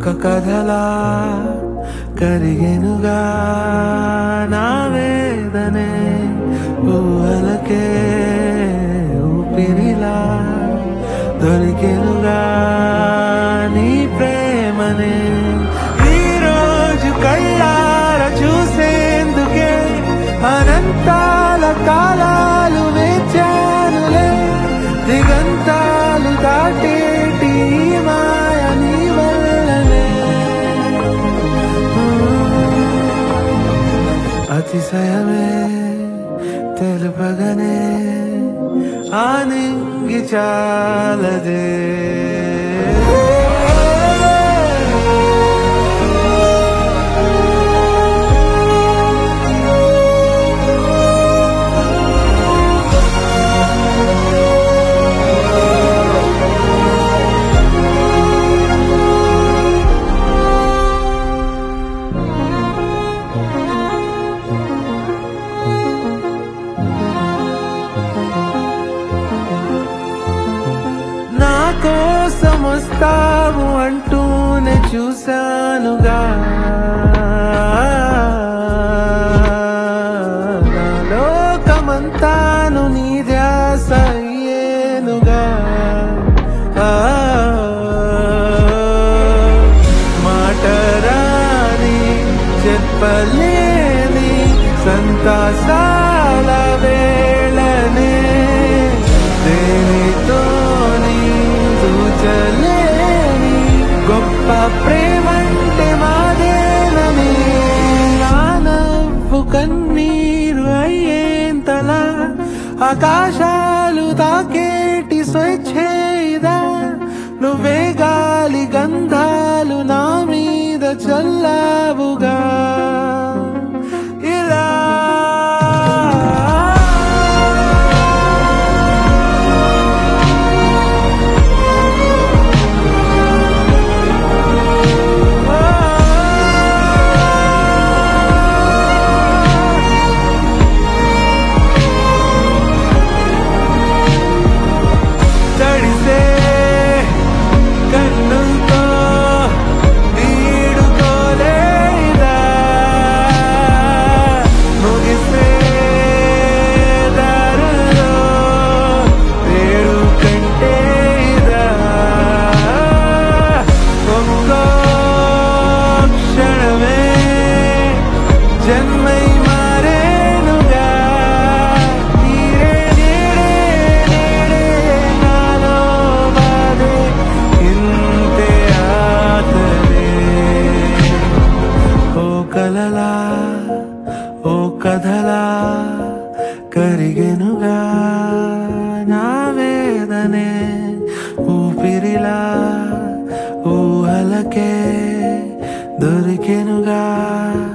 ఒక కథలా కరిగెనుగా నా వేదనే ఊహలకే ఊపిరిలా దొరికెనుగా నీ ప్రేమనే ఈ రోజు కళ్ళార చూసేందుకే అనంతాల కాలాలు వేచానులే దిగంతాలు దాటేటి ఈ మాయ నీ వల్లనే అతిశయమే తెలుపగనే ఆనింగి చాలదే నా కోసం వస్తావు అంటూనే చూశానుగా నా లోకమంతాను నీ ధ్యాస అయ్యేనుగా ఆ, మాటరాని చెప్పలేని సంతాసాల వేళనే దేనితోని సూచలేని గొప్ప ప్రేమంటే మాదేనని నా నవ్వు కన్నీరు అయ్యేంతలా ఆకాశాలు తాకేటి స్వచ్ఛేదా నువ్వే గాలి గంధాలు నా మీద చల్లావుగా ఇలా తడిసే కన్నుతో వీడుకోలేదా ముగిసే దారులో వేడు కంటే ఇదా ఒక్కో క్షణమే జన్మై మారేనుగా నీరే నీడే నీడే నాలో బాధే ఇంతే ఆతరే ఓ కలలా ఓ కథలా కరిగెనుగా నా వేదనే ఊపిరిలా ఊహలకే దొరికెనుగా